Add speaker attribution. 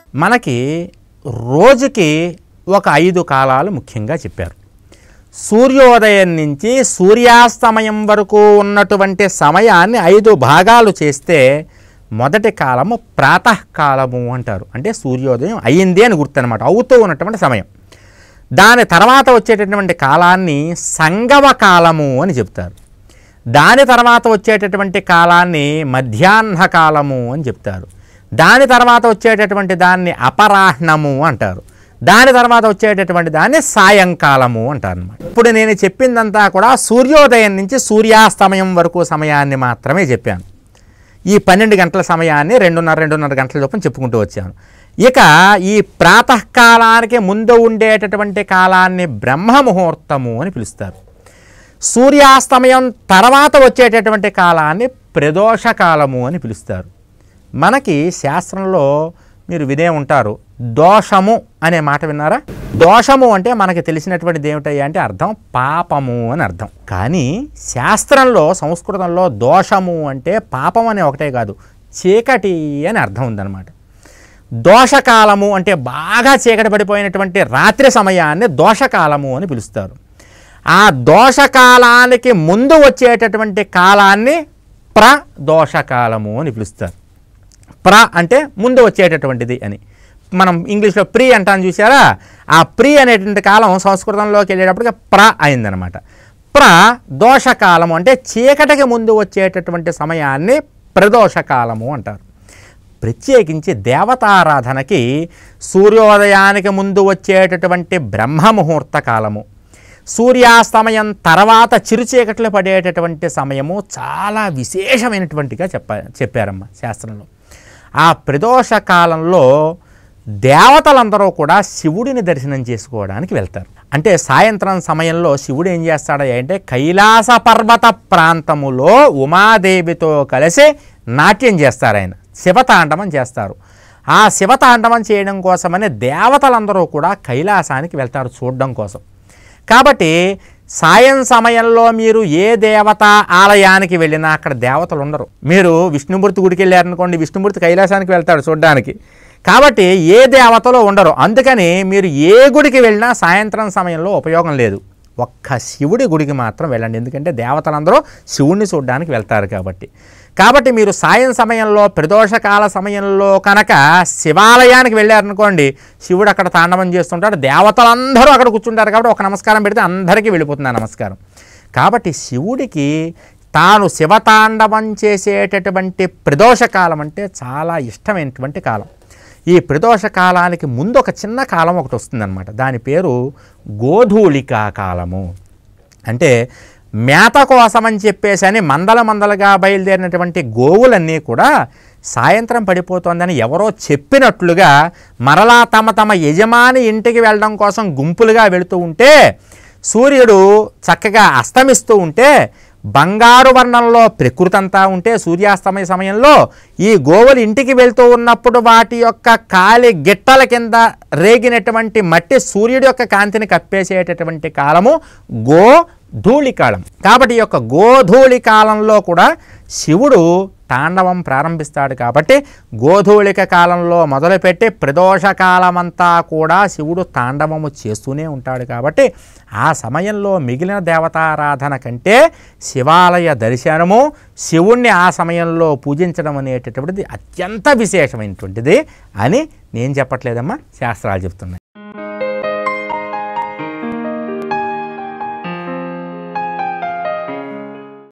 Speaker 1: మనకి రోజుకి ఒక ఐదు కాలాలు ముఖ్యంగా చెప్పారు సూర్యోదయం నుంచి సూర్యాస్తమయం వరకు ఉన్నటువంటి సమయాన్ని ఐదు భాగాలు చేస్తే మొదటి కాలము ప్రాతకాలము అంటారు అంటే సూర్యోదయం అయ్యింది అని గుర్తు అనమాట అవుతూ ఉన్నటువంటి సమయం దాని తర్వాత వచ్చేటటువంటి కాలాన్ని సంగమ కాలము అని చెప్తారు దాని తర్వాత వచ్చేటటువంటి కాలాన్ని మధ్యాహ్న కాలము అని చెప్తారు దాని తర్వాత వచ్చేటటువంటి దాన్ని అపరాహ్నము అంటారు దాని తర్వాత వచ్చేటటువంటి దాన్ని సాయంకాలము అంటారు అనమాట ఇప్పుడు నేను చెప్పిందంతా కూడా సూర్యోదయం నుంచి సూర్యాస్తమయం వరకు సమయాన్ని మాత్రమే చెప్పాను ఈ పన్నెండు గంటల సమయాన్ని రెండున్నర రెండున్నర గంటల చొప్పున చెప్పుకుంటూ వచ్చాను ఇక ఈ ప్రాతకాలానికి ముందు ఉండేటటువంటి కాలాన్ని బ్రహ్మ ముహూర్తము అని పిలుస్తారు సూర్యాస్తమయం తర్వాత వచ్చేటటువంటి కాలాన్ని ప్రదోష కాలము అని పిలుస్తారు మనకి శాస్త్రంలో మీరు వినే ఉంటారు దోషము అనే మాట విన్నారా దోషము అంటే మనకి తెలిసినటువంటిది ఏమిటయ్యా అంటే అర్థం పాపము అని అర్థం కానీ శాస్త్రంలో సంస్కృతంలో దోషము అంటే పాపం అనే ఒకటే కాదు చీకటి అని అర్థం ఉందన్నమాట దోషకాలము అంటే బాగా చీకటి పడిపోయినటువంటి రాత్రి సమయాన్ని దోషకాలము అని పిలుస్తారు ఆ దోషకాలానికి ముందు వచ్చేటటువంటి కాలాన్ని ప్రదోషకాలము అని పిలుస్తారు ప్ర అంటే ముందు వచ్చేటటువంటిది అని మనం ఇంగ్లీష్లో ప్రీ అంటాను చూసారా ఆ ప్రీ అనేటువంటి కాలం సంస్కృతంలోకి వెళ్ళేటప్పటికి ప్ర అయిందనమాట ప్ర దోషకాలము అంటే చీకటికి ముందు వచ్చేటటువంటి సమయాన్ని ప్రదోషకాలము అంటారు ప్రత్యేకించి దేవతారాధనకి సూర్యోదయానికి ముందు వచ్చేటటువంటి బ్రహ్మ ముహూర్త కాలము సూర్యాస్తమయం తర్వాత చిరుచీకట్లు పడేటటువంటి సమయము చాలా విశేషమైనటువంటిగా చెప్ప చెప్పారమ్మ శాస్త్రంలో ఆ ప్రదోష కాలంలో దేవతలందరూ కూడా శివుడిని దర్శనం చేసుకోవడానికి వెళ్తారు అంటే సాయంత్రం సమయంలో శివుడు ఏం చేస్తాడు అంటే కైలాస పర్వత ప్రాంతములో ఉమాదేవితో కలిసి నాట్యం చేస్తారు ఆయన శివతాండవం చేస్తారు ఆ శివతాండవం చేయడం కోసమని దేవతలందరూ కూడా కైలాసానికి వెళ్తారు చూడడం కోసం కాబట్టి సాయం సమయంలో మీరు ఏ దేవత ఆలయానికి వెళ్ళినా అక్కడ దేవతలు ఉండరు మీరు విష్ణుమూర్తి గుడికి వెళ్ళారనుకోండి విష్ణుమూర్తి కైలాసానికి వెళ్తాడు చూడడానికి కాబట్టి ఏ దేవతలో ఉండరు అందుకని మీరు ఏ గుడికి వెళ్ళినా సాయంత్రం సమయంలో ఉపయోగం లేదు ఒక్క శివుడి గుడికి మాత్రం వెళ్ళండి ఎందుకంటే దేవతలందరూ శివుణ్ణి చూడడానికి వెళ్తారు కాబట్టి కాబట్టి మీరు సాయం సమయంలో ప్రదోషకాల సమయంలో కనుక శివాలయానికి వెళ్ళారనుకోండి శివుడు అక్కడ తాండవం చేస్తుంటాడు దేవతలందరూ అక్కడ కూర్చుంటారు కాబట్టి ఒక నమస్కారం పెడితే అందరికీ వెళ్ళిపోతుంది ఆ నమస్కారం కాబట్టి శివుడికి తాను శివతాండవం చేసేటటువంటి ప్రదోషకాలం అంటే చాలా ఇష్టమైనటువంటి కాలం ఈ ప్రదోష కాలానికి ముందు ఒక చిన్న కాలం ఒకటి వస్తుందన్నమాట దాని పేరు గోధూళికా కాలము అంటే మేత కోసమని చెప్పేసి అని మందల మందలుగా బయలుదేరినటువంటి గోవులన్నీ కూడా సాయంత్రం పడిపోతోందని ఎవరో చెప్పినట్లుగా మరలా తమ తమ యజమాని ఇంటికి వెళ్ళడం కోసం గుంపులుగా వెళుతూ ఉంటే సూర్యుడు చక్కగా అస్తమిస్తూ ఉంటే బంగారు వర్ణంలో ప్రకృతి అంతా ఉంటే సూర్యాస్తమయ సమయంలో ఈ గోవులు ఇంటికి వెళ్తూ ఉన్నప్పుడు వాటి యొక్క కాలి గిట్టల కింద రేగినటువంటి మట్టి సూర్యుడి యొక్క కాంతిని కప్పేసేటటువంటి కాలము గో ధూళికాలం కాబట్టి ఈ యొక్క గోధూళి కాలంలో కూడా శివుడు తాండవం ప్రారంభిస్తాడు కాబట్టి గోధూళిక కాలంలో మొదలుపెట్టి ప్రదోష కాలమంతా కూడా శివుడు తాండవము చేస్తూనే ఉంటాడు కాబట్టి ఆ సమయంలో మిగిలిన దేవతారాధన కంటే శివాలయ దర్శనము శివుణ్ణి ఆ సమయంలో పూజించడం అనేటటువంటిది అత్యంత విశేషమైనటువంటిది అని నేను చెప్పట్లేదమ్మా శాస్త్రాలు చెప్తున్నాయి